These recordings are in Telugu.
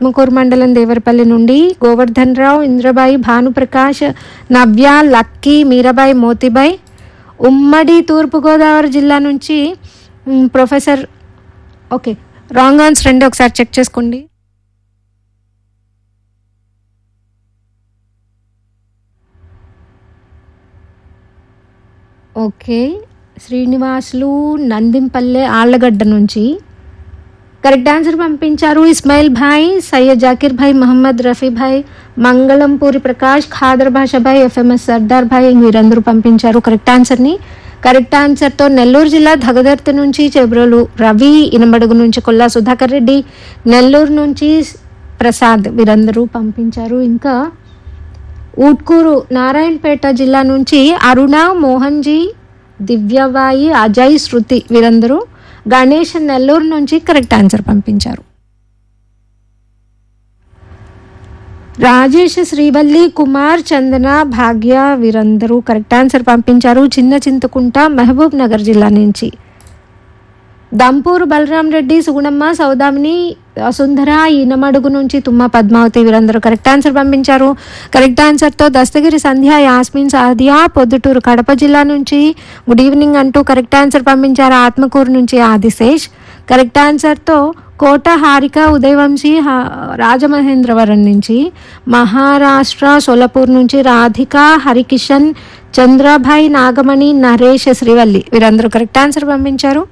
ఆత్మకూరు మండలం దేవరపల్లి నుండి గోవర్ధన్ రావు ఇంద్రబాయి భానుప్రకాష్ నవ్య లక్కీ మీరాబాయి మోతిబాయ్ ఉమ్మడి తూర్పుగోదావరి జిల్లా నుంచి మ్, ప్రొఫెసర్ ఓకే రాంగ్ ఆన్సర్ అండి ఒకసారి చెక్ చేసుకోండి ఓకే శ్రీనివాసులు నందింపల్లె ఆళ్లగడ్డ నుంచి కరెక్ట్ ఆన్సర్ పంపించారు ఇస్మాయిల్ భాయ్ సయ్యద్ జాకిర్ భాయ్ మహమ్మద్ రఫీ భాయ్ మంగళంపూరి ప్రకాష్ ఖాదర్ భాష భాయ్ ఎఫ్ఎంఎస్ సర్దార్ భాయ్ వీరందరూ పంపించారు కరెక్ట్ ఆన్సర్ని కరెక్ట్ ఆన్సర్తో నెల్లూరు జిల్లా దగదర్తి నుంచి చెబ్రోలు రవి ఇనమడుగు నుంచి కొల్లా సుధాకర్ రెడ్డి నెల్లూరు నుంచి ప్రసాద్ వీరందరూ పంపించారు ఇంకా ఊట్కూరు నారాయణపేట జిల్లా నుంచి అరుణ మోహన్జీ దివ్యవాయి అజయ్ శృతి వీరందరూ గణేష్ నెల్లూరు నుంచి కరెక్ట్ ఆన్సర్ పంపించారు రాజేష్ శ్రీవల్లి కుమార్ చందన భాగ్య వీరందరూ కరెక్ట్ ఆన్సర్ పంపించారు చిన్న చింతకుంట మహబూబ్ నగర్ జిల్లా నుంచి దంపూర్ బలరాం రెడ్డి సుగుణమ్మ సౌదామిని సుందర ఈనమడుగు నుంచి తుమ్మ పద్మావతి వీరందరూ కరెక్ట్ ఆన్సర్ పంపించారు కరెక్ట్ ఆన్సర్తో దస్తగిరి సంధ్య యాస్మిన్ సాదియా పొద్దుటూరు కడప జిల్లా నుంచి గుడ్ ఈవినింగ్ అంటూ కరెక్ట్ ఆన్సర్ పంపించారు ఆత్మకూరు నుంచి ఆదిశేష్ కరెక్ట్ ఆన్సర్తో కోట హారిక ఉదయవంశీ హా- రాజమహేంద్రవరం నుంచి మహారాష్ట్ర సోలాపూర్ నుంచి రాధిక హరికిషన్ చంద్రభాయ్ నాగమణి నరేష్ శ్రీవల్లి వీరందరూ కరెక్ట్ ఆన్సర్ పంపించారు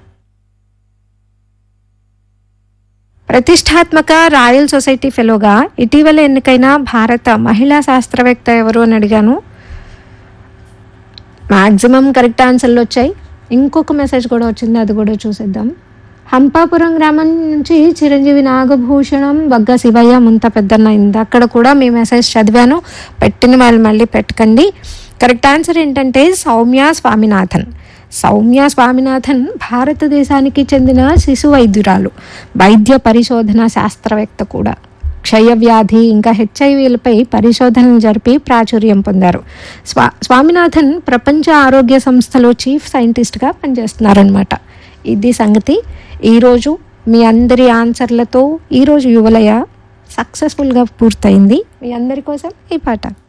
ప్రతిష్టాత్మక రాయల్ సొసైటీ ఫెలోగా ఇటీవల ఎన్నికైన భారత మహిళా శాస్త్రవేత్త ఎవరు అని అడిగాను మ్యాక్సిమం కరెక్ట్ ఆన్సర్లు వచ్చాయి ఇంకొక మెసేజ్ కూడా వచ్చింది అది కూడా చూసేద్దాం హంపాపురం గ్రామం నుంచి చిరంజీవి నాగభూషణం బగ్గ శివయ్య ముంత పెద్దన్న అయింది అక్కడ కూడా మీ మెసేజ్ చదివాను పెట్టిన వాళ్ళు మళ్ళీ పెట్టకండి కరెక్ట్ ఆన్సర్ ఏంటంటే సౌమ్య స్వామినాథన్ సౌమ్య స్వామినాథన్ భారతదేశానికి చెందిన శిశు వైద్యురాలు వైద్య పరిశోధన శాస్త్రవేత్త కూడా క్షయవ్యాధి ఇంకా హెచ్ఐవిలపై పరిశోధనలు జరిపి ప్రాచుర్యం పొందారు స్వా స్వామినాథన్ ప్రపంచ ఆరోగ్య సంస్థలో చీఫ్ సైంటిస్ట్గా పనిచేస్తున్నారనమాట ఇది సంగతి ఈరోజు మీ అందరి ఆన్సర్లతో ఈరోజు యువలయ సక్సెస్ఫుల్గా పూర్తయింది మీ అందరి కోసం ఈ పాట